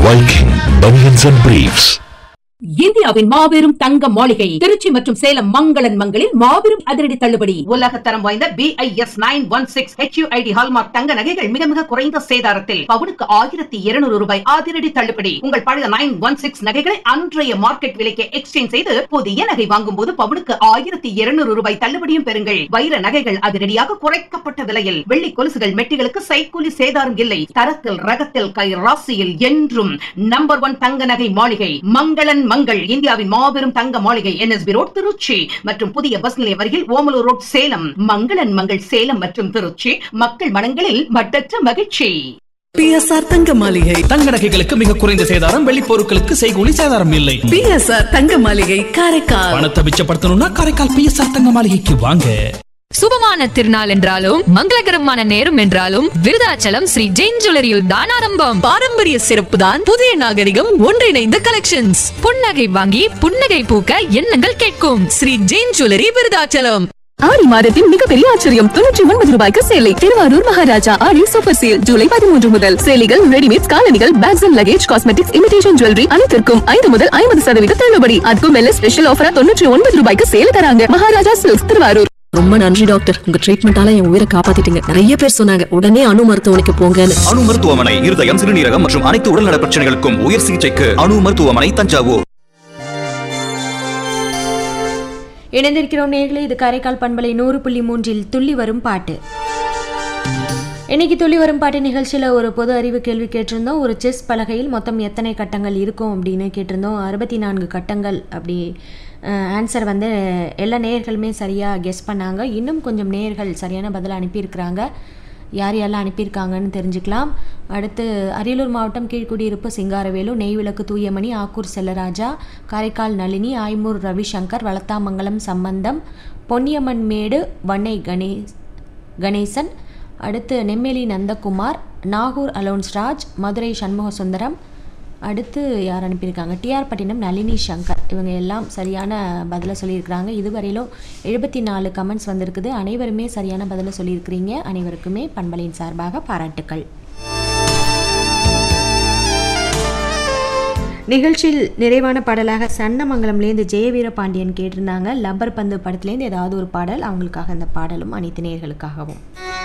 Viking Bunions and Briefs. இந்தியாவின் மாபெரும் தங்க மாளிகை திருச்சி மற்றும் சேலம் மங்களன் மங்களில் மாபெரும் அதிரடி தள்ளுபடி உலக தரம் வாய்ந்த BIS nine one six HUID hallmark தங்க நகைகள் மிக மிக குறைந்த சேதாரத்தில் பவுனுக்கு ஆயிரத்தி இருநூறு ரூபாய் அதிரடி தள்ளுபடி உங்கள் பழைய நைன் ஒன் சிக்ஸ் நகைகளை அன்றைய மார்க்கெட் விலைக்கு எக்ஸ்சேஞ்ச் செய்து புதிய நகை வாங்கும் போது பவுனுக்கு ஆயிரத்தி இருநூறு ரூபாய் தள்ளுபடியும் பெறுங்கள் வைர நகைகள் அதிரடியாக குறைக்கப்பட்ட விலையில் வெள்ளி கொலுசுகள் மெட்டிகளுக்கு சைக்கூலி சேதாரம் இல்லை தரத்தில் ரகத்தில் கை ராசியில் என்றும் நம்பர் ஒன் தங்க நகை மாளிகை மங்களன் மங்கள் இந்தியாவின் மாபெரும் தங்க மாளிகை என்எஸ்பி ரோட் திருச்சி மற்றும் புதிய பஸ் நிலையம் அருகில் ஓமலூர் ரோட் சேலம் மங்களன் மங்கள் சேலம் மற்றும் திருச்சி மக்கள் மனங்களில் மட்டற்ற மகிழ்ச்சி பிஎஸ்ஆர் தங்க மாளிகை தங்க நகைகளுக்கு மிக குறைந்த சேதாரம் வெள்ளி பொருட்களுக்கு செய்கூலி சேதாரம் இல்லை பிஎஸ்ஆர் தங்க மாளிகை காரைக்கால் பணத்தை மிச்சப்படுத்தணும்னா காரைக்கால் பிஎஸ்ஆர் தங்க மாளிகைக்கு வாங்க சுபமான திருநாள் என்றாலும் மங்களகரமான நேரம் என்றாலும் விருதாச்சலம் ஸ்ரீ ஜெயின் ஜுவல்லரியில் தான் ஆரம்பம் பாரம்பரிய சிறப்பு தான் புதிய நாகரிகம் ஒன்றிணைந்த கலெக்ஷன்ஸ் புன்னகை வாங்கி புன்னகை பூக்க எண்ணங்கள் கேட்கும் ஸ்ரீ ஜெயின் ஜுவல்லரி விருதாச்சலம் ஆடி மாதத்தின் மிகப்பெரிய ஆச்சரியம் தொண்ணூற்றி ஒன்பது ரூபாய்க்கு சேலை திருவாரூர் மகாராஜா ஆடி சூப்பர் சேல் ஜூலை பதிமூன்று முதல் சேலைகள் ரெடிமேட் காலணிகள் bags and luggage cosmetics imitation jewellery அனைத்திற்கும் ஐந்து முதல் ஐம்பது சதவீத தள்ளுபடி அதுக்கும் மேல ஸ்பெஷல் ஆஃபரா தொண்ணூற்றி ஒன்பது ரூபாய்க்கு சேல தராங்க மகாராஜா சில்க்ஸ் திருவாரூர் ரொம்ப நன்றி டாக்டர் உங்க ட்ரீட்மெண்டால என் உயிரை காப்பாத்திட்டீங்க நிறைய பேர் சொன்னாங்க உடனே அணு மருத்துவமனைக்கு போங்கன்னு அணு மருத்துவமனை இருதயம் சிறுநீரகம் மற்றும் அனைத்து உடல்நல பிரச்சனைகளுக்கும் உயர் சிகிச்சைக்கு அணு மருத்துவமனை தஞ்சாவூர் இணைந்திருக்கிறோம் நேர்களே இது காரைக்கால் பண்பலை நூறு புள்ளி மூன்றில் துள்ளி வரும் பாட்டு இன்னைக்கு துள்ளி வரும் பாட்டு நிகழ்ச்சியில் ஒரு பொது அறிவு கேள்வி கேட்டிருந்தோம் ஒரு செஸ் பலகையில் மொத்தம் எத்தனை கட்டங்கள் இருக்கும் அப்படின்னு கேட்டிருந்தோம் அறுபத்தி நான்கு கட்டங்கள் அப்படி ஆன்சர் வந்து எல்லா நேயர்களுமே சரியாக கெஸ் பண்ணாங்க இன்னும் கொஞ்சம் நேயர்கள் சரியான பதில் அனுப்பியிருக்கிறாங்க யார் யாரெல்லாம் அனுப்பியிருக்காங்கன்னு தெரிஞ்சுக்கலாம் அடுத்து அரியலூர் மாவட்டம் கீழ்குடியிருப்பு சிங்காரவேலு நெய்விளக்கு தூயமணி ஆக்கூர் செல்லராஜா காரைக்கால் நளினி ஆய்மூர் ரவிசங்கர் வளத்தாமங்கலம் சம்பந்தம் பொன்னியம்மன் மேடு வன்னை கணேஷ் கணேசன் அடுத்து நெம்மேலி நந்தகுமார் நாகூர் அலோன்ஸ்ராஜ் மதுரை சண்முக சுந்தரம் அடுத்து யார் அனுப்பியிருக்காங்க டிஆர் பட்டினம் நளினி சங்கர் இவங்க எல்லாம் சரியான பதிலை சொல்லியிருக்கிறாங்க இதுவரையிலும் எழுபத்தி நாலு கமெண்ட்ஸ் வந்திருக்குது அனைவருமே சரியான பதிலை சொல்லியிருக்கிறீங்க அனைவருக்குமே பண்பலையின் சார்பாக பாராட்டுக்கள் நிகழ்ச்சியில் நிறைவான பாடலாக சன்னமங்கலம்லேருந்து ஜெயவீர பாண்டியன் கேட்டிருந்தாங்க லப்பர் பந்து படத்துலேருந்து ஏதாவது ஒரு பாடல் அவங்களுக்காக இந்த பாடலும் அனைத்து நேர்களுக்காகவும்